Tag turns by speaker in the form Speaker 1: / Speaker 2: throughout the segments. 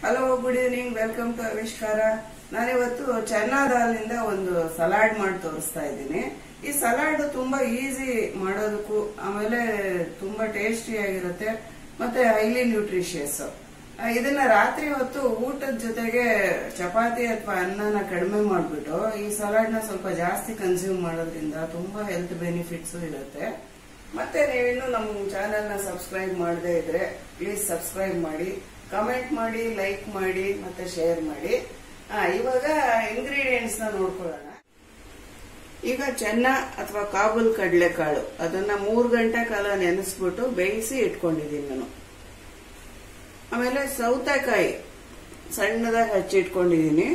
Speaker 1: hello good evening welcome to Avishkara ನಾನಿವತ್ತು ಚೆನ್ನಾ ದಾಲ್ನಿಂದ ಒಂದು salad ಮಾಡಿ ತೋರಿಸ್ತಾ ಇದ್ದೀನಿ ಈ ಸಲಾಡ್ ತುಂಬಾ ಈಸಿ ಮಾಡೋದಕ್ಕೂ ಆಮೇಲೆ ತುಂಬಾ ಟೇಸ್ಟಿ ಆಗಿರುತ್ತೆ ಮತ್ತೆ ಹೈಲಿ ನ್ಯೂಟ್ರಿಷಿಯಸ್ ಇದನ್ನ ರಾತ್ರಿ ಹೊತ್ತು ಊಟದ ಜೊತೆಗೆ ಚಪಾತಿ ಅಥವಾ ಅನ್ನನ ಕಡಿಮೆ ಮಾಡ್ಬಿಟ್ಟು ಈ ಸಲಾಡ್ ನ ಸ್ವಲ್ಪ ಜಾಸ್ತಿ ಕನ್ಸ್ಯೂಮ್ ಮಾಡೋದ್ರಿಂದ ತುಂಬಾ ಹೆಲ್ತ್ ಬೆನಿಫಿಟ್ಸ್ ಇರುತ್ತೆ ಮತ್ತೆ ನೀವಿನ್ನು ನಮ್ಮ ಚಾನೆಲ್ ನ ಸಬ್ಸ್ಕ್ರೈಬ್ ಮಾಡದೇ ಇದ್ರೆ ಪ್ಲೀಸ್ ಸಬ್ಸ್ಕ್ರೈಬ್ ಮಾಡಿ ಕಮೆಂಟ್ ಮಾಡಿ ಲೈಕ್ ಮಾಡಿ ಮತ್ತೆ ಶೇರ್ ಮಾಡಿ ಆ, ಇವಾಗ ಇಂಗ್ರೀಡಿಯೆಂಟ್ಸ್ ನ ನೋಡ್ಕೊಳ್ಳೋಣ ಈಗ ಚೆನ್ನ ಅಥವಾ ಕಾಬೂಲ್ ಕಡಲೆಕಾಳು ಅದನ್ನ ಮೂರು ಗಂಟೆ ಕಾಲ ನೆನೆಸ್ಬಿಟ್ಟು ಬೇಯಿಸಿ ಇಟ್ಕೊಂಡಿದ್ದೀನಿ ನಾನು ಆಮೇಲೆ ಸೌತೆಕಾಯಿ ಸಣ್ಣದಾಗಿ ಹಚ್ಚಿಟ್ಕೊಂಡಿದ್ದೀನಿ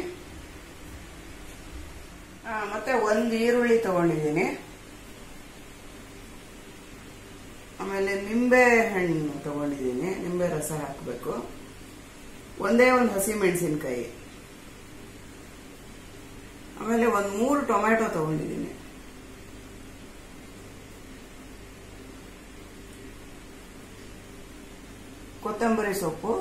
Speaker 1: ಆ, ಮತ್ತೆ ಒಂದು ಈರುಳ್ಳಿ ತಗೊಂಡಿದ್ದೀನಿ ಆಮೇಲೆ ನಿಂಬೆ ಹಣ್ಣು ತಗೊಂಡಿದ್ದೀನಿ ನಿಂಬೆ ರಸ ಹಾಕಬೇಕು ಒಂದೇ ಒಂದು ಹಸಿ ಮೆಣಸಿನ್ಕಾಯಿ ಆಮೇಲೆ ಒಂದು ಮೂರು ಟೊಮ್ಯಾಟೊ ತಗೊಂಡಿದ್ದೀನಿ ಕೊತ್ತಂಬರಿ ಸೊಪ್ಪು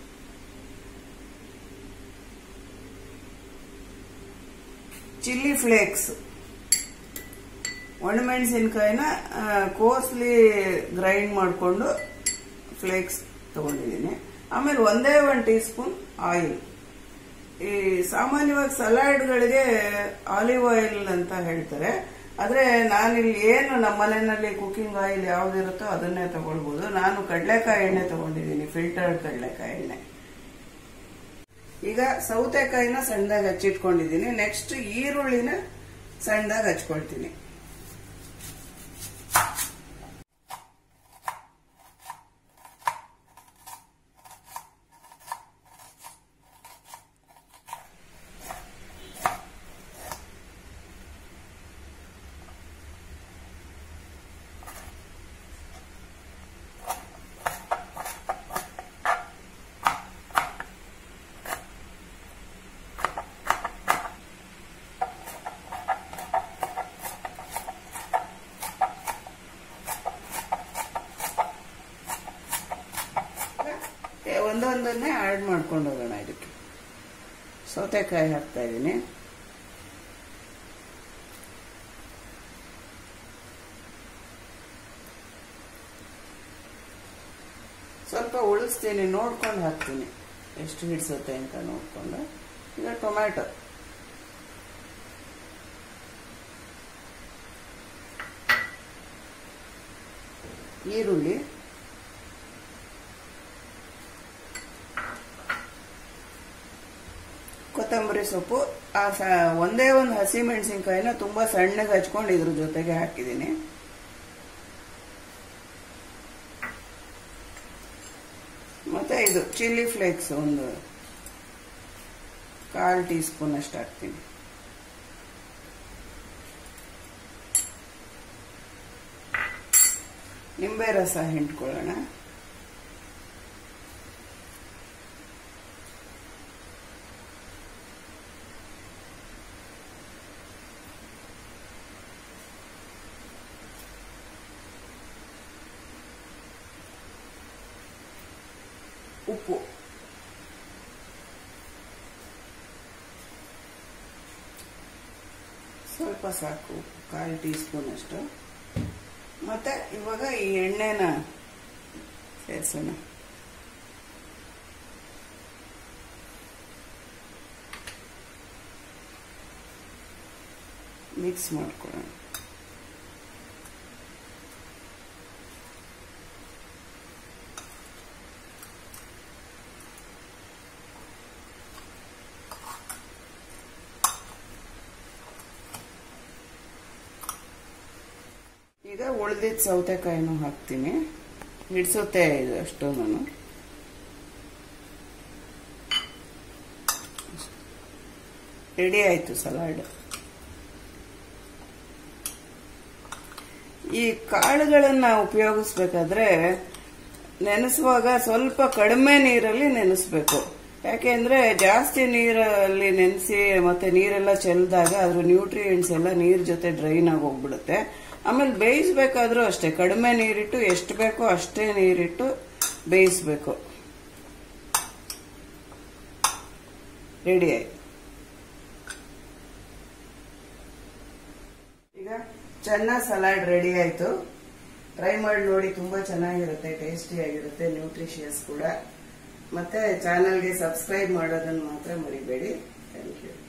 Speaker 1: ಚಿಲ್ಲಿ ಫ್ಲೇಕ್ಸ್ ಒಣಮೆಣಸಿನ್ಕಾಯಿನ ಕೋಸ್ಲಿ ಗ್ರೈಂಡ್ ಮಾಡಿಕೊಂಡು ಫ್ಲೇಕ್ಸ್ ತಗೊಂಡಿದ್ದೀನಿ ಆಮೇಲೆ ಒಂದೇ ಒಂದು ಟೀ ಸ್ಪೂನ್ ಆಯಿಲ್ ಈ ಸಾಮಾನ್ಯವಾಗಿ ಸಲಾಡ್ಗಳಿಗೆ ಆಲಿವ್ ಆಯಿಲ್ ಅಂತ ಹೇಳ್ತಾರೆ ಆದ್ರೆ ನಾನಿಲ್ಲಿ ಏನು ನಮ್ಮ ಮನೆಯಲ್ಲಿ ಕುಕಿಂಗ್ ಆಯಿಲ್ ಯಾವ್ದಿರುತ್ತೋ ಅದನ್ನೇ ತಗೊಳ್ಬಹುದು ನಾನು ಕಡಲೆಕಾಯಿ ಎಣ್ಣೆ ತಗೊಂಡಿದ್ದೀನಿ ಫಿಲ್ಟರ್ಡ್ ಕಡಲೆಕಾಯಿ ಎಣ್ಣೆ ಈಗ ಸೌತೆಕಾಯಿನ ಸಣ್ಣದಾಗಿ ಹಚ್ಚಿಟ್ಕೊಂಡಿದ್ದೀನಿ ನೆಕ್ಸ್ಟ್ ಈರುಳ್ಳಿನ ಸಣ್ಣದಾಗಿ ಹಚ್ಕೊಳ್ತೀನಿ ಏ, ಒಂದೊಂದನ್ನೇ ಆಡ್ ಮಾಡ್ಕೊಂಡು ಹೋಗೋಣ ಇದಕ್ಕೆ ಸೌತೆಕಾಯಿ ಹಾಕ್ತಾ ಇದ್ದೀನಿ ಸ್ವಲ್ಪ ಉಳಿಸ್ತೀನಿ ನೋಡ್ಕೊಂಡು ಹಾಕ್ತೀನಿ ಎಷ್ಟು ಹಿಡಿಸುತ್ತೆ ಅಂತ ನೋಡ್ಕೊಂಡು ಈಗ ಟೊಮ್ಯಾಟೊ ಈರುಳ್ಳಿ ಕೊತ್ತಂಬರಿ ಸೊಪ್ಪು ಆ ಸ- ಒಂದೇ ಒಂದು ಹಸಿ ಮೆಣಸಿನ್ಕಾಯಿನ ತುಂಬಾ ಸಣ್ಣಗೆ ಹಚ್ಕೊಂಡು ಇದ್ರ ಜೊತೆಗೆ ಹಾಕಿದ್ದೀನಿ ಮತ್ತೆ ಇದು ಚಿಲ್ಲಿ ಫ್ಲೇಕ್ಸ್ ಒಂದು ಕಾಲ್ ಟೀ ಸ್ಪೂನ್ ಅಷ್ಟು ಹಾಕ್ತೀನಿ ನಿಂಬೆ ರಸ ಹಿಂಡ್ಕೊಳ್ಳೋಣ ಉಪ್ಪು ಸ್ವಲ್ಪ ಸಾಕು ಕಾಲು ಟೀ ಸ್ಪೂನ್ ಅಷ್ಟು ಮತ್ತೆ ಇವಾಗ ಈ ಎಣ್ಣೆನ ಸೇರಿಸೋಣ ಮಿಕ್ಸ್ ಮಾಡ್ಕೊಳ್ಳೋಣ ಈಗ ಉಳಿದಿದ್ದ ಸೌತೆಕಾಯಿನೂ ಹಾಕ್ತೀನಿ ಹಿಡ್ಸುತ್ತೆ ಇದು ಅಷ್ಟು ನಾನು ರೆಡಿ ಆಯ್ತು ಸಲಾಡ್ ಈ ಕಾಳುಗಳನ್ನ ಉಪಯೋಗಿಸ್ಬೇಕಾದ್ರೆ ನೆನೆಸುವಾಗ ಸ್ವಲ್ಪ ಕಡಿಮೆ ನೀರಲ್ಲಿ ನೆನೆಸ್ಬೇಕು ಯಾಕೆಂದ್ರೆ ಜಾಸ್ತಿ ನೀರಲ್ಲಿ ನೆನೆಸಿ ಮತ್ತೆ ನೀರೆಲ್ಲ ಚೆಲ್ದಾಗ ಅದ್ರ ನ್ಯೂಟ್ರಿಯೆಂಟ್ಸ್ ಎಲ್ಲ ನೀರ್ ಜೊತೆ ಡ್ರೈನ್ ಆಗಿ ಹೋಗ್ಬಿಡುತ್ತೆ ಆಮೇಲೆ ಬೇಯಿಸ್ಬೇಕಾದ್ರೂ ಅಷ್ಟೇ ಕಡಿಮೆ ನೀರಿಟ್ಟು ಎಷ್ಟು ಬೇಕೋ ಅಷ್ಟೇ ನೀರಿಟ್ಟು ಬೇಯಿಸ್ಬೇಕು ರೆಡಿ ಆಯ್ತು ಈಗ ಚೆನ್ನ ಸಲಾಡ್ ರೆಡಿ ಆಯ್ತು ಟ್ರೈ ಮಾಡಿ ನೋಡಿ ತುಂಬಾ ಚೆನ್ನಾಗಿರುತ್ತೆ ಟೇಸ್ಟಿ ಆಗಿರುತ್ತೆ ನ್ಯೂಟ್ರಿಷಿಯಸ್ ಕೂಡ ಮತ್ತೆ ಚಾನಲ್ಗೆ ಸಬ್ಸ್ಕ್ರೈಬ್ ಮಾಡೋದನ್ನು ಮಾತ್ರ ಮರಿಬೇಡಿ ಥ್ಯಾಂಕ್ ಯು